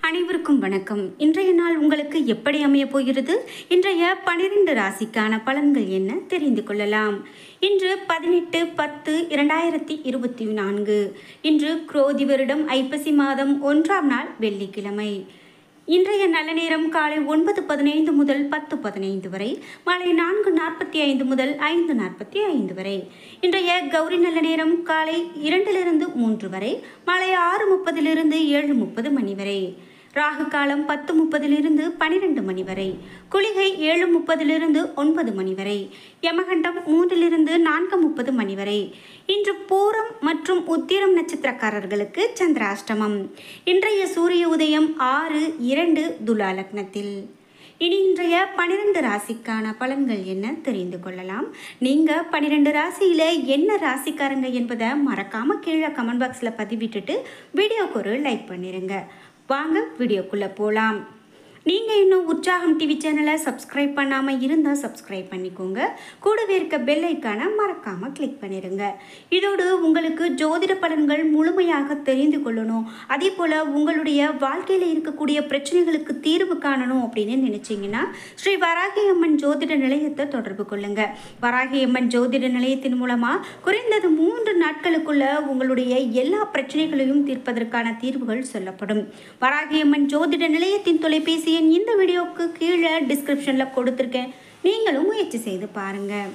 அனைவருக்கும் வணக்கம் இன்றைய நாள் உங்களுக்கு எப்படி அமைய போகிறது இன்றைய பனிரெண்டு ராசிக்கான பலன்கள் என்ன தெரிந்து கொள்ளலாம் இன்று பதினெட்டு பத்து இரண்டாயிரத்தி இருபத்தி நான்கு இன்று குரோதி வருடம் ஐப்பசி மாதம் ஒன்றாம் நாள் வெள்ளிக்கிழமை இன்றைய நல்ல நேரம் காலை ஒன்பது பதினைந்து முதல் பத்து பதினைந்து வரை மாலை நான்கு நாற்பத்தி ஐந்து முதல் ஐந்து நாற்பத்தி ஐந்து வரை இன்றைய கௌரி நல்ல நேரம் காலை இரண்டிலிருந்து மூன்று வரை மாலை ஆறு முப்பதிலிருந்து ஏழு முப்பது மணி வரை ராகு காலம் பத்து முப்பதிலிருந்து பனிரெண்டு மணி வரை குளிகை ஏழு முப்பதிலிருந்து ஒன்பது மணி வரை யமகண்டம் மூன்றிலிருந்து நான்கு முப்பது மணி வரை இன்று பூரம் மற்றும் உத்திரம் நட்சத்திரக்காரர்களுக்கு சந்திராஷ்டமம் இன்றைய சூரிய உதயம் ஆறு இரண்டு துலா லக்னத்தில் இனி இன்றைய பனிரெண்டு ராசிக்கான பலன்கள் என்ன தெரிந்து கொள்ளலாம் நீங்கள் பன்னிரெண்டு ராசியில் என்ன ராசிக்காரங்க என்பதை மறக்காம கீழே கமெண்ட் பாக்ஸில் பதிவிட்டுட்டு வீடியோக்கு ஒரு லைக் பண்ணிடுங்க வாங்க வீடியோக்குள்ளே போகலாம் நீங்கள் இன்னும் உற்சாகம் டிவி சேனலை சப்ஸ்கிரைப் பண்ணாமல் இருந்தால் சப்ஸ்கிரைப் பண்ணிக்கோங்க கூடவே இருக்க பெல் ஐக்கானை மறக்காமல் கிளிக் பண்ணிடுங்க இதோடு உங்களுக்கு ஜோதிட பலன்கள் முழுமையாக தெரிந்து கொள்ளணும் அதே போல் உங்களுடைய வாழ்க்கையில் இருக்கக்கூடிய பிரச்சனைகளுக்கு தீர்வு காணணும் அப்படின்னு நினச்சிங்கன்னா ஸ்ரீ வராகி அம்மன் ஜோதிட நிலையத்தை தொடர்பு கொள்ளுங்க வராகி அம்மன் ஜோதிட நிலையத்தின் மூலமாக குறைந்தது மூன்று நாட்களுக்குள்ள உங்களுடைய எல்லா பிரச்சனைகளையும் தீர்ப்பதற்கான தீர்வுகள் சொல்லப்படும் வராகி அம்மன் ஜோதிட நிலையத்தின் தொலைபேசி எண் இந்த வீடியோவுக்கு கீழே டிஸ்கிரிப்ஷனில் கொடுத்துருக்கேன் நீங்களும் முயற்சி செய்து பாருங்கள்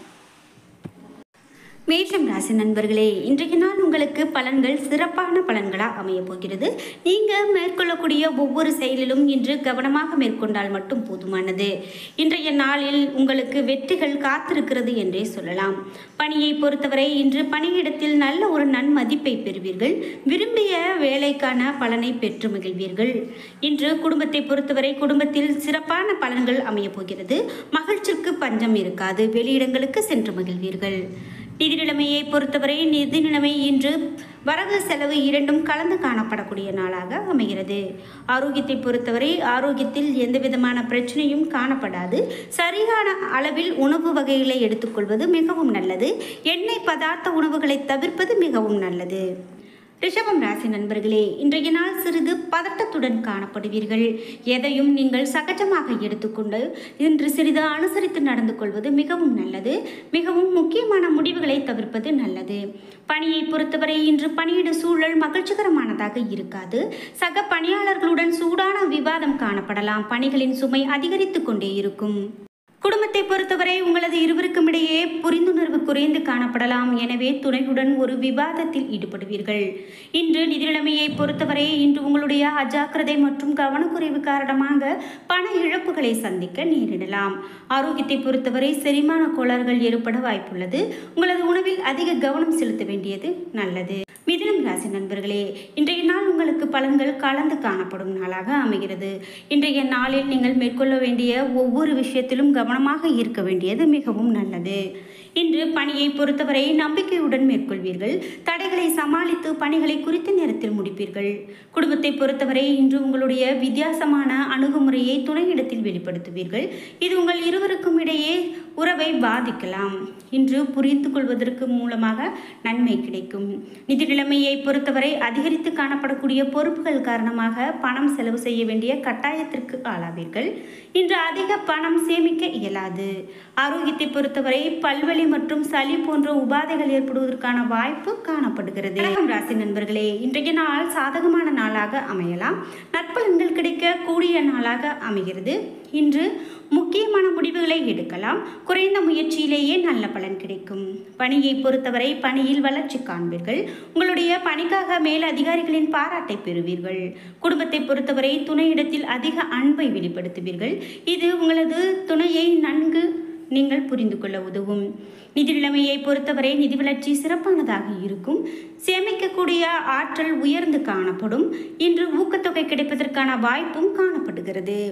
மேஷம் ராசி நண்பர்களே இன்றைய நாள் உங்களுக்கு பலன்கள் சிறப்பான பலன்களாக அமைய போகிறது நீங்கள் மேற்கொள்ளக்கூடிய ஒவ்வொரு செயலிலும் இன்று கவனமாக மேற்கொண்டால் மட்டும் போதுமானது இன்றைய நாளில் உங்களுக்கு வெற்றிகள் காத்திருக்கிறது என்றே சொல்லலாம் பணியை பொறுத்தவரை இன்று பணியிடத்தில் நல்ல ஒரு நன்மதிப்பை பெறுவீர்கள் விரும்பிய வேலைக்கான பலனை பெற்று மகிழ்வீர்கள் இன்று குடும்பத்தை பொறுத்தவரை குடும்பத்தில் சிறப்பான பலன்கள் அமைய போகிறது மகிழ்ச்சிக்கு பஞ்சம் இருக்காது வெளியிடங்களுக்கு சென்று மகிழ்வீர்கள் நிதி நிலைமையை பொறுத்தவரை நிதி நிலைமை இன்று வரவு செலவு இரண்டும் கலந்து காணப்படக்கூடிய நாளாக அமைகிறது ஆரோக்கியத்தை பொறுத்தவரை ஆரோக்கியத்தில் எந்த விதமான பிரச்சனையும் காணப்படாது சரியான அளவில் உணவு வகைகளை எடுத்துக்கொள்வது மிகவும் நல்லது எண்ணெய் பதார்த்த உணவுகளை தவிர்ப்பது மிகவும் நல்லது ரிஷபம் ராசி நண்பர்களே இன்றைய நாள் சிறிது பதட்டத்துடன் காணப்படுவீர்கள் எதையும் நீங்கள் சகஜமாக எடுத்துக்கொண்டு இன்று சிறிது அனுசரித்து நடந்து கொள்வது மிகவும் நல்லது மிகவும் முக்கியமான முடிவுகளை தவிர்ப்பது நல்லது பணியை பொறுத்தவரை இன்று பணியிட சூழல் மகிழ்ச்சிகரமானதாக இருக்காது சக பணியாளர்களுடன் சூடான விவாதம் காணப்படலாம் பணிகளின் சுமை அதிகரித்து கொண்டே இருக்கும் குடும்பத்தை பொறுத்தவரை உங்களது இருவருக்கும் இடையே புரிந்துணர்வு குறைந்து காணப்படலாம் எனவே துணையுடன் ஒரு விவாதத்தில் ஈடுபடுவீர்கள் இன்று நிதிநிலைமையை பொறுத்தவரை இன்று உங்களுடைய அஜாக்கிரதை மற்றும் கவனக்குறைவு காரணமாக பண இழப்புகளை சந்திக்க நேரிடலாம் ஆரோக்கியத்தை பொறுத்தவரை செரிமான கோளாறுகள் ஏற்பட வாய்ப்புள்ளது உங்களது உணவில் அதிக கவனம் செலுத்த வேண்டியது நல்லது மிதுனம் ராசி நண்பர்களே இன்றைய நாள் உங்களுக்கு பலன்கள் கலந்து காணப்படும் நாளாக அமைகிறது இன்றைய நாளில் நீங்கள் மேற்கொள்ள வேண்டிய ஒவ்வொரு விஷயத்திலும் கவனமாக இருக்க வேண்டியது மிகவும் நல்லது இன்று பணியை பொறுத்தவரை நம்பிக்கையுடன் மேற்கொள்வீர்கள் தடைகளை சமாளித்து பணிகளை குறித்த நேரத்தில் முடிப்பீர்கள் குடும்பத்தை பொறுத்தவரை இன்று உங்களுடைய வித்தியாசமான அணுகுமுறையை துணையிடத்தில் வெளிப்படுத்துவீர்கள் இது உங்கள் இருவருக்கும் இடையே உறவை பாதிக்கலாம் இன்று புரிந்து கொள்வதற்கு மூலமாக நன்மை கிடைக்கும் நிதி நிலைமையை பொறுத்தவரை அதிகரித்து காணப்படக்கூடிய பொறுப்புகள் காரணமாக பணம் செலவு செய்ய வேண்டிய கட்டாயத்திற்கு ஆளாவீர்கள் இன்று அதிக பணம் சேமிக்க இயலாது ஆரோக்கியத்தை பொறுத்தவரை பல்வலி மற்றும் சளி போன்ற உபாதைகள் ஏற்படுவதற்கான வாய்ப்பு காணப்படுகிறது கடகம் ராசி நண்பர்களே இன்றைய நாள் சாதகமான நாளாக அமையலாம் நற்பலன்கள் கிடைக்க கூடிய நாளாக அமைகிறது இன்று முக்கியமான முடிவுகளை எடுக்கலாம் குறைந்த முயற்சியிலேயே நல்ல பலன் கிடைக்கும் பணியை பொறுத்தவரை பணியில் வளர்ச்சி காண்பீர்கள் உங்களுடைய பணிக்காக மேல் அதிகாரிகளின் பாராட்டை பெறுவீர்கள் குடும்பத்தை பொறுத்தவரை துணையிடத்தில் அதிக அன்பை வெளிப்படுத்துவீர்கள் இது உங்களது துணையை நன்கு நீங்கள் புரிந்து கொள்ள உதவும் நிதி நிலைமையை பொறுத்தவரை நிதி வளர்ச்சி சிறப்பானதாக இருக்கும் சேமிக்கக்கூடிய ஆற்றல் உயர்ந்து காணப்படும் இன்று ஊக்கத்தொகை கிடைப்பதற்கான வாய்ப்பும் காணப்படுகிறது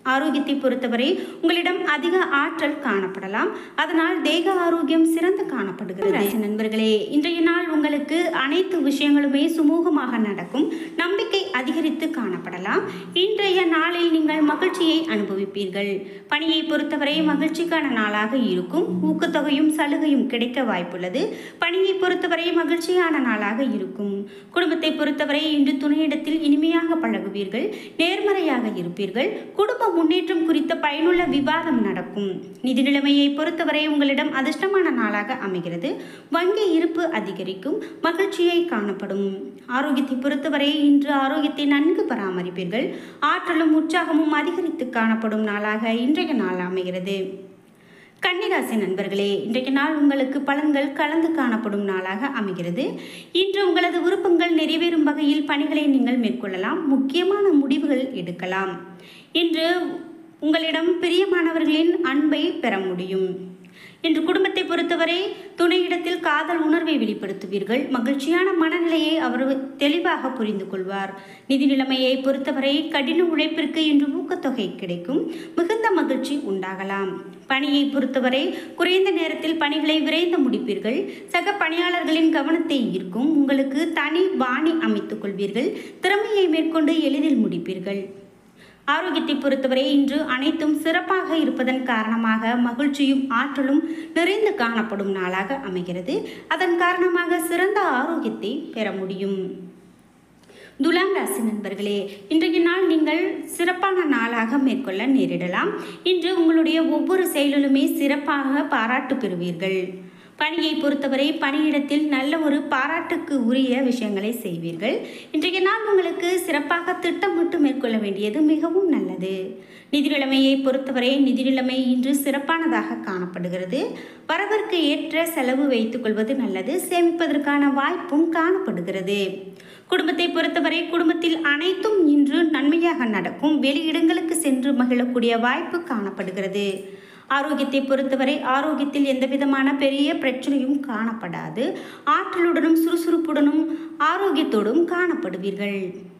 ஆரோக்கியத்தை பொறுத்தவரை உங்களிடம் அதிக ஆற்றல் காணப்படலாம் அதனால் தேக ஆரோக்கியம் சிறந்து காணப்படுகிறது ராசி நண்பர்களே இன்றைய நாள் உங்களுக்கு அனைத்து விஷயங்களுமே சுமூகமாக நடக்கும் நம்பிக்கை அதிகரித்து காணப்படலாம் இன்றைய நாளில் நீங்கள் மகிழ்ச்சியை அனுபவிப்பீர்கள் பணியை பொறுத்தவரை மகிழ்ச்சிக்கான நாளாக இருக்கும் ஊக்கத்தொகையும் சலுகையும் கிடைக்க வாய்ப்புள்ளது பணியை பொறுத்தவரை மகிழ்ச்சியான நாளாக இருக்கும் குடும்பத்தை பொறுத்தவரை இன்று துணையிடத்தில் இனிமையாக பழகுவீர்கள் நேர்மறையாக இருப்பீர்கள் குடும்ப முன்னேற்றம் குறித்த பயனுள்ள விவாதம் நடக்கும் நிதி நிலைமையை பொறுத்தவரை உங்களிடம் அதிர்ஷ்டமான நாளாக அமைகிறது வங்கி இருப்பு அதிகரிக்கும் மகிழ்ச்சியை காணப்படும் ஆரோக்கியத்தை பொறுத்தவரை இன்று ஆரோக்கியத்தை நன்கு பராமரிப்பீர்கள் ஆற்றலும் உற்சாகமும் அதிகரித்து காணப்படும் நாளாக இன்றைய நாள் அமைகிறது கன்னிராசி நண்பர்களே இன்றைய நாள் உங்களுக்கு பலன்கள் கலந்து காணப்படும் நாளாக அமைகிறது இன்று உங்களது விருப்பங்கள் நிறைவேறும் வகையில் பணிகளை நீங்கள் மேற்கொள்ளலாம் முக்கியமான முடிவுகள் எடுக்கலாம் இன்று உங்களிடம் பிரியமானவர்களின் அன்பை பெற முடியும் இன்று குடும்பத்தை பொறுத்தவரை துணையிடத்தில் காதல் உணர்வை வெளிப்படுத்துவீர்கள் மகிழ்ச்சியான மனநிலையை அவர் தெளிவாக புரிந்து கொள்வார் நிதி நிலைமையை பொறுத்தவரை கடின உழைப்பிற்கு இன்று ஊக்கத்தொகை கிடைக்கும் மிகுந்த மகிழ்ச்சி உண்டாகலாம் பணியை பொறுத்தவரை குறைந்த நேரத்தில் பணிகளை விரைந்து முடிப்பீர்கள் சக பணியாளர்களின் கவனத்தை ஈர்க்கும் உங்களுக்கு தனி பாணி அமைத்துக் கொள்வீர்கள் திறமையை மேற்கொண்டு எளிதில் முடிப்பீர்கள் ஆரோக்கியத்தை பொறுத்தவரை இன்று அனைத்தும் சிறப்பாக இருப்பதன் காரணமாக மகிழ்ச்சியும் ஆற்றலும் நிறைந்து காணப்படும் நாளாக அமைகிறது அதன் காரணமாக சிறந்த ஆரோக்கியத்தை பெற முடியும் துலாம் ராசி நண்பர்களே இன்றைய நாள் நீங்கள் சிறப்பான நாளாக மேற்கொள்ள நேரிடலாம் இன்று உங்களுடைய ஒவ்வொரு செயலிலுமே சிறப்பாக பாராட்டு பெறுவீர்கள் பணியை பொறுத்தவரை பணியிடத்தில் நல்ல ஒரு பாராட்டுக்கு உரிய விஷயங்களை செய்வீர்கள் இன்றைய நாள் உங்களுக்கு சிறப்பாக திட்டமிட்டு மேற்கொள்ள வேண்டியது மிகவும் நல்லது நிதி நிலைமையை பொறுத்தவரை நிதி நிலைமை இன்று சிறப்பானதாக காணப்படுகிறது வரவிற்கு ஏற்ற செலவு வைத்துக் கொள்வது நல்லது சேமிப்பதற்கான வாய்ப்பும் காணப்படுகிறது குடும்பத்தை பொறுத்தவரை குடும்பத்தில் அனைத்தும் இன்று நன்மையாக நடக்கும் வெளியிடங்களுக்கு சென்று மகிழக்கூடிய வாய்ப்பு காணப்படுகிறது ஆரோக்கியத்தை பொறுத்தவரை ஆரோக்கியத்தில் எந்த விதமான பெரிய பிரச்சனையும் காணப்படாது ஆற்றலுடனும் சுறுசுறுப்புடனும் ஆரோக்கியத்தோடும் காணப்படுவீர்கள்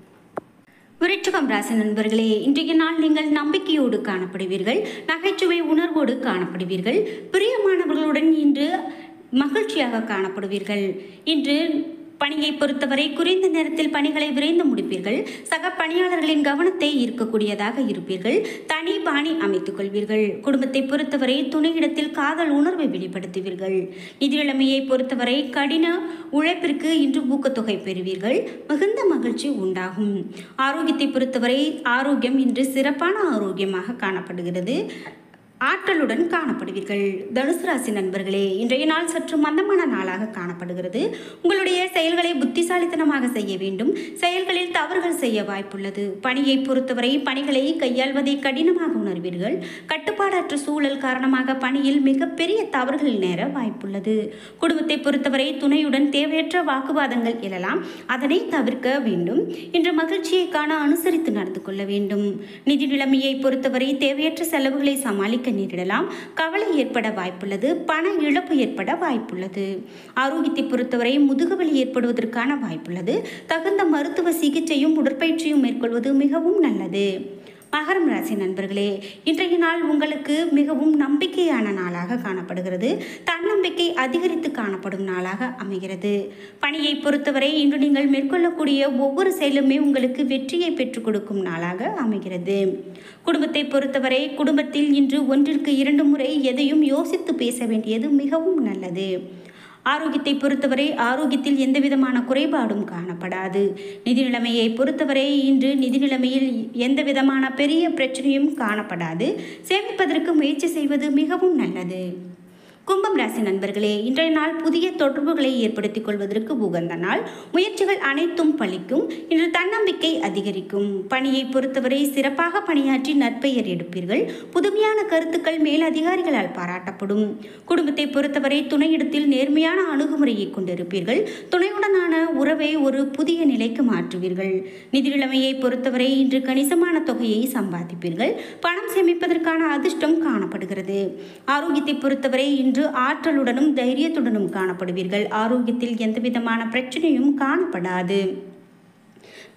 விருட்சகம் ராசி நண்பர்களே இன்றைய நாள் நீங்கள் நம்பிக்கையோடு காணப்படுவீர்கள் நகைச்சுவை உணர்வோடு காணப்படுவீர்கள் பிரியமானவர்களுடன் இன்று மகிழ்ச்சியாக காணப்படுவீர்கள் இன்று பணியை பொறுத்தவரை குறைந்த நேரத்தில் பணிகளை விரைந்து முடிப்பீர்கள் சக பணியாளர்களின் கவனத்தை ஈர்க்கக்கூடியதாக இருப்பீர்கள் தனி பாணி அமைத்துக் கொள்வீர்கள் குடும்பத்தை பொறுத்தவரை துணையிடத்தில் காதல் உணர்வை வெளிப்படுத்துவீர்கள் நிதி நிலைமையை பொறுத்தவரை கடின உழைப்பிற்கு இன்று ஊக்கத்தொகை பெறுவீர்கள் மிகுந்த மகிழ்ச்சி உண்டாகும் ஆரோக்கியத்தை பொறுத்தவரை ஆரோக்கியம் இன்று சிறப்பான ஆரோக்கியமாக காணப்படுகிறது ஆற்றலுடன் காணப்படுவீர்கள் தனுசு ராசி நண்பர்களே இன்றைய நாள் சற்று மந்தமான நாளாக காணப்படுகிறது உங்களுடைய செயல்களை புத்திசாலித்தனமாக செய்ய வேண்டும் செயல்களில் தவறுகள் செய்ய வாய்ப்புள்ளது பணியை பொறுத்தவரை பணிகளை கையாள்வதை கடினமாக உணர்வீர்கள் கட்டுப்பாடற்ற சூழல் காரணமாக பணியில் மிகப்பெரிய தவறுகள் நேர வாய்ப்புள்ளது குடும்பத்தை பொறுத்தவரை துணையுடன் தேவையற்ற வாக்குவாதங்கள் எழலாம் அதனை தவிர்க்க வேண்டும் இன்று மகிழ்ச்சியை காண அனுசரித்து நடந்து கொள்ள வேண்டும் நிதி நிலைமையை பொறுத்தவரை தேவையற்ற செலவுகளை சமாளிக்க நேரிடலாம் கவலை ஏற்பட வாய்ப்புள்ளது பண இழப்பு ஏற்பட வாய்ப்புள்ளது ஆரோக்கியத்தை பொறுத்தவரை முதுகுவலி ஏற்படுவதற்கான வாய்ப்புள்ளது தகுந்த மருத்துவ சிகிச்சையும் உடற்பயிற்சியும் மேற்கொள்வது மிகவும் நல்லது மகரம் ராசி நண்பர்களே இன்றைய நாள் உங்களுக்கு மிகவும் நம்பிக்கையான நாளாக காணப்படுகிறது தன்னம்பிக்கை அதிகரித்து காணப்படும் நாளாக அமைகிறது பணியை பொறுத்தவரை இன்று நீங்கள் மேற்கொள்ளக்கூடிய ஒவ்வொரு செயலுமே உங்களுக்கு வெற்றியை பெற்றுக் கொடுக்கும் நாளாக அமைகிறது குடும்பத்தை பொறுத்தவரை குடும்பத்தில் இன்று ஒன்றிற்கு இரண்டு முறை எதையும் யோசித்து பேச வேண்டியது மிகவும் நல்லது ஆரோக்கியத்தை பொறுத்தவரை ஆரோக்கியத்தில் எந்த விதமான குறைபாடும் காணப்படாது நிதி நிலைமையை பொறுத்தவரை இன்று நிதி நிலைமையில் எந்த விதமான பெரிய பிரச்சனையும் காணப்படாது சேமிப்பதற்கு முயற்சி செய்வது மிகவும் நல்லது கும்பம் ராசி நண்பர்களே இன்றைய நாள் புதிய தொடர்புகளை ஏற்படுத்திக் கொள்வதற்கு உகந்த நாள் முயற்சிகள் அனைத்தும் பலிக்கும் இன்று தன்னம்பிக்கை அதிகரிக்கும் பணியை பொறுத்தவரை சிறப்பாக பணியாற்றி நற்பெயர் எடுப்பீர்கள் புதுமையான கருத்துக்கள் மேலதிகாரிகளால் பாராட்டப்படும் குடும்பத்தை பொறுத்தவரை துணையிடத்தில் நேர்மையான அணுகுமுறையை கொண்டிருப்பீர்கள் துணையுடனான உறவை ஒரு புதிய நிலைக்கு மாற்றுவீர்கள் நிதி நிலைமையை பொறுத்தவரை இன்று கணிசமான தொகையை சம்பாதிப்பீர்கள் பணம் சேமிப்பதற்கான அதிர்ஷ்டம் காணப்படுகிறது ஆரோக்கியத்தை பொறுத்தவரை இன்று ஆற்றலுடனும் தைரியத்துடனும் காணப்படுவீர்கள் ஆரோக்கியத்தில் எந்தவிதமான பிரச்சனையும் காணப்படாது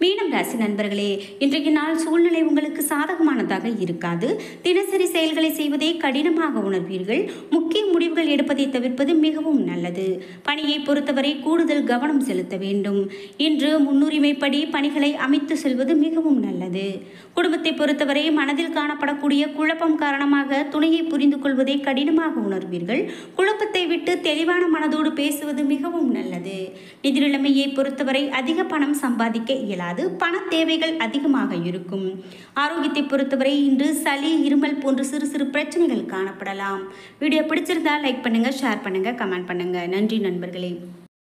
மீனம் ராசி நண்பர்களே இன்றைய நாள் சூழ்நிலை உங்களுக்கு சாதகமானதாக இருக்காது தினசரி செயல்களை செய்வதே கடினமாக உணர்வீர்கள் முக்கிய முடிவுகள் எடுப்பதை தவிர்ப்பது மிகவும் நல்லது பணியை பொறுத்தவரை கூடுதல் கவனம் செலுத்த வேண்டும் இன்று முன்னுரிமைப்படி பணிகளை அமைத்து செல்வது மிகவும் நல்லது குடும்பத்தை பொறுத்தவரை மனதில் காணப்படக்கூடிய குழப்பம் காரணமாக துணையை புரிந்து கொள்வதை கடினமாக உணர்வீர்கள் குழப்பத்தை விட்டு தெளிவான மனதோடு பேசுவது மிகவும் நல்லது நிதி நிலைமையை பொறுத்தவரை அதிக பணம் சம்பாதிக்க இயலாது பண தேவைகள் அதிகமாக இருக்கும் ஆரோக்கியத்தை பொறுத்தவரை இன்று சளி இருமல் போன்ற சிறு சிறு பிரச்சனைகள் காணப்படலாம் வீடியோ பிடிச்சிருந்தா லைக் பண்ணுங்க ஷேர் பண்ணுங்க கமெண்ட் பண்ணுங்க நன்றி நண்பர்களே